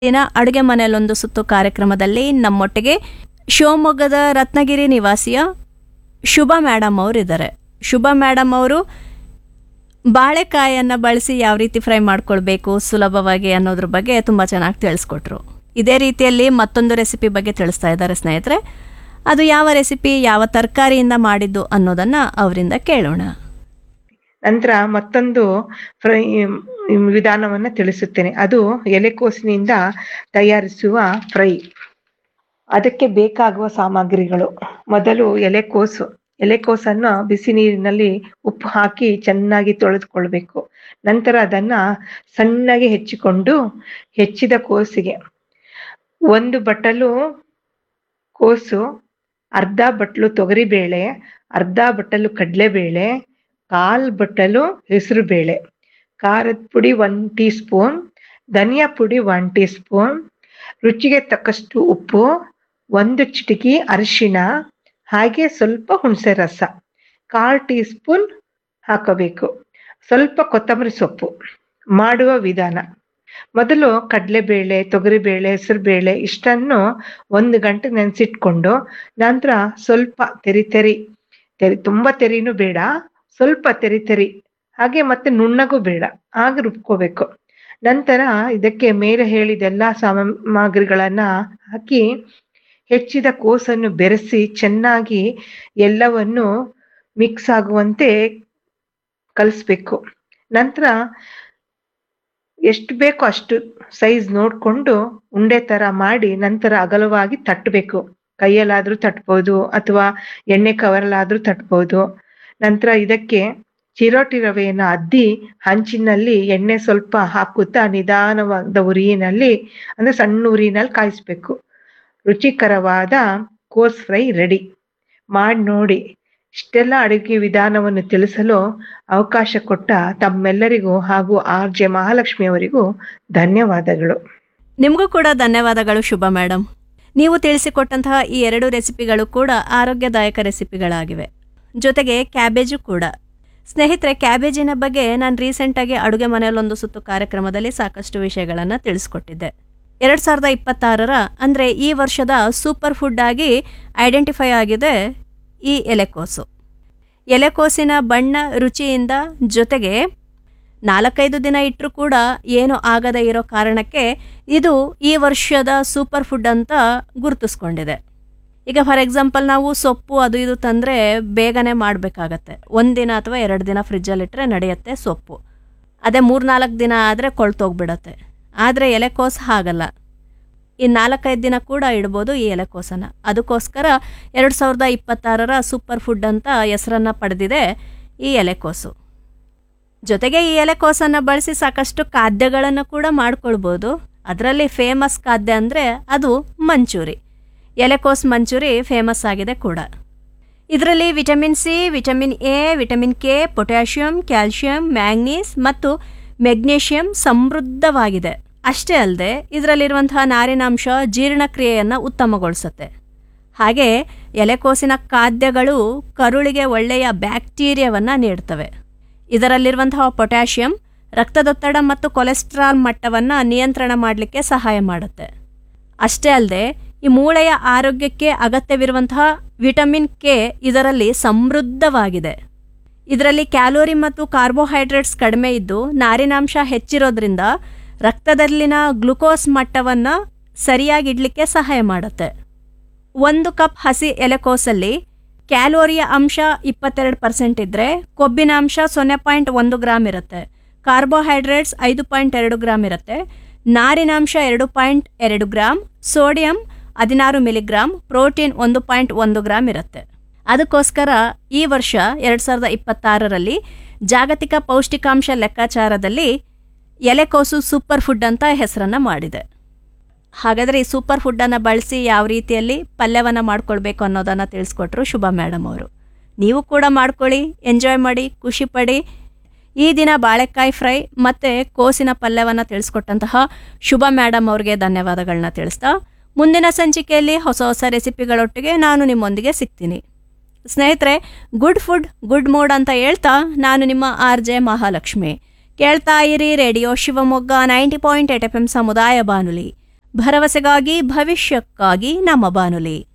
ದಿನ ಅಡುಗೆ ಮನೆಯಲ್ಲೊಂದು ಸುತ್ತು ಕಾರ್ಯಕ್ರಮದಲ್ಲಿ ನಮ್ಮೊಟ್ಟಿಗೆ ಶಿವಮೊಗ್ಗದ ರತ್ನಗಿರಿ ನಿವಾಸಿಯ ಶುಭ ಮೇಡಮ್ ಅವರು ಇದ್ದಾರೆ ಶುಭ ಮೇಡಮ್ ಅವರು ಬಾಳೆಕಾಯನ್ನು ಬಳಸಿ ಯಾವ ರೀತಿ ಫ್ರೈ ಮಾಡ್ಕೊಳ್ಬೇಕು ಸುಲಭವಾಗಿ ಅನ್ನೋದ್ರ ಬಗ್ಗೆ ತುಂಬ ಚೆನ್ನಾಗಿ ತಿಳಿಸ್ಕೊಟ್ರು ಇದೇ ರೀತಿಯಲ್ಲಿ ಮತ್ತೊಂದು ರೆಸಿಪಿ ಬಗ್ಗೆ ತಿಳಿಸ್ತಾ ಇದ್ದಾರೆ ಸ್ನೇಹಿತರೆ ಅದು ಯಾವ ರೆಸಿಪಿ ಯಾವ ತರಕಾರಿಯಿಂದ ಮಾಡಿದ್ದು ಅನ್ನೋದನ್ನು ಅವರಿಂದ ಕೇಳೋಣ ನಂತರ ಮತ್ತೊಂದು ಫ್ರೈ ವಿಧಾನವನ್ನ ತಿಳಿಸುತ್ತೇನೆ ಅದು ಎಲೆಕೋಸಿನಿಂದ ತಯಾರಿಸುವ ಫ್ರೈ ಅದಕ್ಕೆ ಬೇಕಾಗುವ ಸಾಮಗ್ರಿಗಳು ಮೊದಲು ಎಲೆಕೋಸು ಎಲೆಕೋಸನ್ನ ಬಿಸಿ ನೀರಿನಲ್ಲಿ ಉಪ್ಪು ಹಾಕಿ ಚೆನ್ನಾಗಿ ತೊಳೆದುಕೊಳ್ಬೇಕು ನಂತರ ಅದನ್ನ ಸಣ್ಣಗೆ ಹೆಚ್ಚಿಕೊಂಡು ಹೆಚ್ಚಿದ ಕೋಸಿಗೆ ಒಂದು ಬಟ್ಟಲು ಕೋಸು ಅರ್ಧ ಬಟ್ಲು ತೊಗರಿಬೇಳೆ ಅರ್ಧ ಬಟ್ಟಲು ಕಡಲೆಬೇಳೆ ಕಾಲ್ ಬಟ್ಟಲು ಹೆಸರು ಬೇಳೆ ಖಾರದ ಪುಡಿ ಒನ್ ಟೀ ಸ್ಪೂನ್ ಧನಿಯಾ ಪುಡಿ ಒನ್ ಟೀ ಸ್ಪೂನ್ ರುಚಿಗೆ ತಕ್ಕಷ್ಟು ಉಪ್ಪು ಒಂದು ಚಿಟಿಕಿ ಅರಿಶಿಣ ಹಾಗೆ ಸ್ವಲ್ಪ ಹುಣಸೆ ರಸ ಕಾಲ್ ಟೀ ಸ್ಪೂನ್ ಹಾಕಬೇಕು ಸ್ವಲ್ಪ ಕೊತ್ತಂಬರಿ ಸೊಪ್ಪು ಮಾಡುವ ವಿಧಾನ ಮೊದಲು ಕಡಲೆಬೇಳೆ ತೊಗರಿಬೇಳೆ ಹೆಸರುಬೇಳೆ ಇಷ್ಟನ್ನು ಒಂದು ಗಂಟೆ ನೆನೆಸಿಟ್ಕೊಂಡು ನಂತರ ಸ್ವಲ್ಪ ತೆರಿ ತೆರಿ ತೆರಿ ತುಂಬ ತೆರಿನೂ ಬೇಡ ಸ್ವಲ್ಪ ತೆರಿ ತೆರಿ ಹಾಗೆ ಮತ್ತೆ ನುಣ್ಣಗೂ ಬೇಡ ಆಗ ರುಬ್ಕೋಬೇಕು ನಂತರ ಇದಕ್ಕೆ ಮೇಲೆ ಹೇಳಿದ ಎಲ್ಲ ಸಾಮಗ್ರಿಗಳನ್ನ ಹಾಕಿ ಹೆಚ್ಚಿದ ಕೋಸನ್ನು ಬೆರೆಸಿ ಚೆನ್ನಾಗಿ ಎಲ್ಲವನ್ನು ಮಿಕ್ಸ್ ಆಗುವಂತೆ ಕಲಿಸ್ಬೇಕು ನಂತರ ಎಷ್ಟು ಬೇಕೋ ಅಷ್ಟು ಸೈಜ್ ನೋಡಿಕೊಂಡು ಉಂಡೆ ತರ ಮಾಡಿ ನಂತರ ಅಗಲವಾಗಿ ತಟ್ಟಬೇಕು ಕೈಯಲ್ಲಾದ್ರೂ ತಟ್ಬೋದು ಅಥವಾ ಎಣ್ಣೆ ಕವರಲ್ಲಾದ್ರೂ ತಟ್ಬೋದು ನಂತರ ಇದಕ್ಕೆ ಚಿರೋಟಿ ರವೆಯನ್ನು ಅದ್ದಿ ಹಂಚಿನಲ್ಲಿ ಎಣ್ಣೆ ಸ್ವಲ್ಪ ಹಾಕುತ್ತಾ ನಿಧಾನವಾದ ಉರಿಯಿನಲ್ಲಿ ಅಂದ್ರೆ ಸಣ್ಣ ಉರಿನಲ್ಲಿ ಕಾಯಿಸ್ಬೇಕು ರುಚಿಕರವಾದ ಕೋಸ್ ಫ್ರೈ ರೆಡಿ ಮಾಡಿ ನೋಡಿ ಇಷ್ಟೆಲ್ಲ ಅಡುಗೆ ವಿಧಾನವನ್ನು ತಿಳಿಸಲು ಅವಕಾಶ ಕೊಟ್ಟ ತಮ್ಮೆಲ್ಲರಿಗೂ ಹಾಗೂ ಆರ್ ಜೆ ಮಹಾಲಕ್ಷ್ಮಿ ಅವರಿಗೂ ಧನ್ಯವಾದಗಳು ನಿಮಗೂ ಕೂಡ ಧನ್ಯವಾದಗಳು ಶುಭ ಮೇಡಮ್ ನೀವು ತಿಳಿಸಿಕೊಟ್ಟಂತಹ ಈ ಎರಡು ರೆಸಿಪಿಗಳು ಕೂಡ ಆರೋಗ್ಯದಾಯಕ ರೆಸಿಪಿಗಳಾಗಿವೆ ಜೊತೆಗೆ ಕ್ಯಾಬೇಜು ಕೂಡ ಸ್ನೇಹಿತರೆ ಕ್ಯಾಬೇಜಿನ ಬಗ್ಗೆ ನಾನು ರೀಸೆಂಟಾಗಿ ಅಡುಗೆ ಮನೆಯಲ್ಲೊಂದು ಸುತ್ತು ಕಾರ್ಯಕ್ರಮದಲ್ಲಿ ಸಾಕಷ್ಟು ವಿಷಯಗಳನ್ನು ತಿಳಿಸ್ಕೊಟ್ಟಿದ್ದೆ ಎರಡು ಸಾವಿರದ ಇಪ್ಪತ್ತಾರರ ಅಂದರೆ ಈ ವರ್ಷದ ಸೂಪರ್ ಫುಡ್ ಆಗಿ ಐಡೆಂಟಿಫೈ ಆಗಿದೆ ಈ ಎಲೆಕೋಸು ಎಲೆಕೋಸಿನ ಬಣ್ಣ ರುಚಿಯಿಂದ ಜೊತೆಗೆ ನಾಲ್ಕೈದು ದಿನ ಇಟ್ಟರೂ ಕೂಡ ಏನು ಆಗದೇ ಇರೋ ಕಾರಣಕ್ಕೆ ಇದು ಈ ವರ್ಷದ ಸೂಪರ್ ಫುಡ್ ಅಂತ ಗುರುತಿಸ್ಕೊಂಡಿದೆ ಈಗ ಫಾರ್ ಎಕ್ಸಾಂಪಲ್ ನಾವು ಸೊಪ್ಪು ಅದು ಇದು ತಂದರೆ ಬೇಗನೆ ಮಾಡಬೇಕಾಗತ್ತೆ ಒಂದಿನ ಅಥವಾ ಎರಡು ದಿನ ಫ್ರಿಜ್ಜಲ್ಲಿಟ್ಟರೆ ನಡೆಯುತ್ತೆ ಸೊಪ್ಪು ಅದೇ ಮೂರು ನಾಲ್ಕು ದಿನ ಆದರೆ ಕೊಳ್ತೋಗ್ಬಿಡತ್ತೆ ಆದರೆ ಎಲೆಕೋಸು ಹಾಗಲ್ಲ ಈ ನಾಲ್ಕೈದು ದಿನ ಕೂಡ ಇಡ್ಬೋದು ಈ ಎಲೆಕೋಸನ್ನು ಅದಕ್ಕೋಸ್ಕರ ಎರಡು ಸಾವಿರದ ಇಪ್ಪತ್ತಾರರ ಸೂಪರ್ ಫುಡ್ ಅಂತ ಹೆಸರನ್ನು ಪಡೆದಿದೆ ಈ ಎಲೆಕೋಸು ಜೊತೆಗೆ ಈ ಎಲೆಕೋಸನ್ನು ಬಳಸಿ ಸಾಕಷ್ಟು ಖಾದ್ಯಗಳನ್ನು ಕೂಡ ಮಾಡ್ಕೊಳ್ಬೋದು ಅದರಲ್ಲಿ ಫೇಮಸ್ ಖಾದ್ಯ ಅಂದರೆ ಅದು ಮಂಚೂರಿ ಎಲೆಕೋಸ್ ಮಂಚೂರಿ ಫೇಮಸ್ ಆಗಿದೆ ಕೂಡ ಇದರಲ್ಲಿ vitamin C vitamin A vitamin K potassium calcium manganese ಮತ್ತು ಮೆಗ್ನೀಷಿಯಂ ಸಮೃದ್ಧವಾಗಿದೆ ಅಷ್ಟೇ ಅಲ್ಲದೆ ಇದರಲ್ಲಿರುವಂತಹ ನಾರಿನಾಂಶ ಜೀರ್ಣಕ್ರಿಯೆಯನ್ನು ಉತ್ತಮಗೊಳಿಸುತ್ತೆ ಹಾಗೆ ಎಲೆಕೋಸಿನ ಖಾದ್ಯಗಳು ಕರುಳಿಗೆ ಒಳ್ಳೆಯ ಬ್ಯಾಕ್ಟೀರಿಯಾವನ್ನು ನೀಡ್ತವೆ ಇದರಲ್ಲಿರುವಂತಹ ಪೊಟ್ಯಾಷಿಯಂ ರಕ್ತದೊತ್ತಡ ಮತ್ತು ಕೊಲೆಸ್ಟ್ರಾಲ್ ಮಟ್ಟವನ್ನು ನಿಯಂತ್ರಣ ಮಾಡಲಿಕ್ಕೆ ಸಹಾಯ ಮಾಡುತ್ತೆ ಅಷ್ಟೇ ಅಲ್ಲದೆ ಈ ಮೂಳೆಯ ಆರೋಗ್ಯಕ್ಕೆ ಅಗತ್ಯವಿರುವಂತಹ ವಿಟಮಿನ್ ಕೆ ಇದರಲ್ಲಿ ಸಮೃದ್ಧವಾಗಿದೆ ಇದರಲ್ಲಿ ಕ್ಯಾಲೋರಿ ಮತ್ತು ಕಾರ್ಬೋಹೈಡ್ರೇಟ್ಸ್ ಕಡಿಮೆ ಇದ್ದು ನಾರಿನಾಂಶ ಹೆಚ್ಚಿರೋದ್ರಿಂದ ರಕ್ತದಲ್ಲಿನ ಗ್ಲುಕೋಸ್ ಮಟ್ಟವನ್ನು ಸರಿಯಾಗಿಡ್ಲಿಕ್ಕೆ ಸಹಾಯ ಮಾಡುತ್ತೆ ಒಂದು ಕಪ್ ಹಸಿ ಎಲೆಕೋಸಲ್ಲಿ ಕ್ಯಾಲೋರಿಯ ಅಂಶ ಇಪ್ಪತ್ತೆರಡು ಪರ್ಸೆಂಟ್ ಇದ್ದರೆ ಕೊಬ್ಬಿನ ಅಂಶ ಸೊನ್ನೆ ಪಾಯಿಂಟ್ ಒಂದು ಗ್ರಾಮ್ ಇರುತ್ತೆ ಕಾರ್ಬೋಹೈಡ್ರೇಟ್ಸ್ ಐದು ಪಾಯಿಂಟ್ ಎರಡು ಗ್ರಾಮ್ ಇರುತ್ತೆ ನಾರಿನಾಂಶ ಎರಡು ಪಾಯಿಂಟ್ ಎರಡು ಗ್ರಾಮ್ ಸೋಡಿಯಂ ಹದಿನಾರು ಮಿಲಿಗ್ರಾಮ್ ಪ್ರೋಟೀನ್ ಒಂದು ಪಾಯಿಂಟ್ ಒಂದು ಗ್ರಾಮ್ ಇರುತ್ತೆ ಅದಕ್ಕೋಸ್ಕರ ಈ ವರ್ಷ ಎರಡು ಸಾವಿರದ ಇಪ್ಪತ್ತಾರರಲ್ಲಿ ಜಾಗತಿಕ ಪೌಷ್ಟಿಕಾಂಶ ಲೆಕ್ಕಾಚಾರದಲ್ಲಿ ಎಲೆಕೋಸು ಸೂಪರ್ ಫುಡ್ ಅಂತ ಹೆಸರನ್ನು ಮಾಡಿದೆ ಹಾಗಾದರೆ ಈ ಸೂಪರ್ ಫುಡ್ಡನ್ನು ಬಳಸಿ ಯಾವ ರೀತಿಯಲ್ಲಿ ಪಲ್ಯವನ್ನು ಮಾಡ್ಕೊಳ್ಬೇಕು ಅನ್ನೋದನ್ನು ತಿಳಿಸ್ಕೊಟ್ರು ಶುಭ ಮೇಡಮ್ ಅವರು ನೀವು ಕೂಡ ಮಾಡ್ಕೊಳ್ಳಿ ಎಂಜಾಯ್ ಮಾಡಿ ಖುಷಿ ಪಡಿ ಈ ದಿನ ಬಾಳೆಕಾಯಿ ಫ್ರೈ ಮತ್ತು ಕೋಸಿನ ಪಲ್ಯವನ್ನು ತಿಳಿಸ್ಕೊಟ್ಟಂತಹ ಶುಭ ಮೇಡಮ್ ಅವ್ರಿಗೆ ಧನ್ಯವಾದಗಳನ್ನ ತಿಳಿಸ್ತಾ ಮುಂದಿನ ಸಂಚಿಕೆಯಲ್ಲಿ ಹೊಸ ಹೊಸ ರೆಸಿಪಿಗಳೊಟ್ಟಿಗೆ ನಾನು ನಿಮ್ಮೊಂದಿಗೆ ಸಿಗ್ತೀನಿ ಸ್ನೇಹಿತರೆ ಗುಡ್ ಫುಡ್ ಗುಡ್ ಮೂಡ್ ಅಂತ ಹೇಳ್ತಾ ನಾನು ನಿಮ್ಮ ಆರ್ ಜೆ ಮಹಾಲಕ್ಷ್ಮಿ ಕೇಳ್ತಾ ಇರಿ radio Shivamogga ninety point eight F M ಸಮುದಾಯ ಬಾನುಲಿ ಭರವಸೆಗಾಗಿ ಭವಿಷ್ಯಕ್ಕಾಗಿ ನಮ್ಮ ಬಾನುಲಿ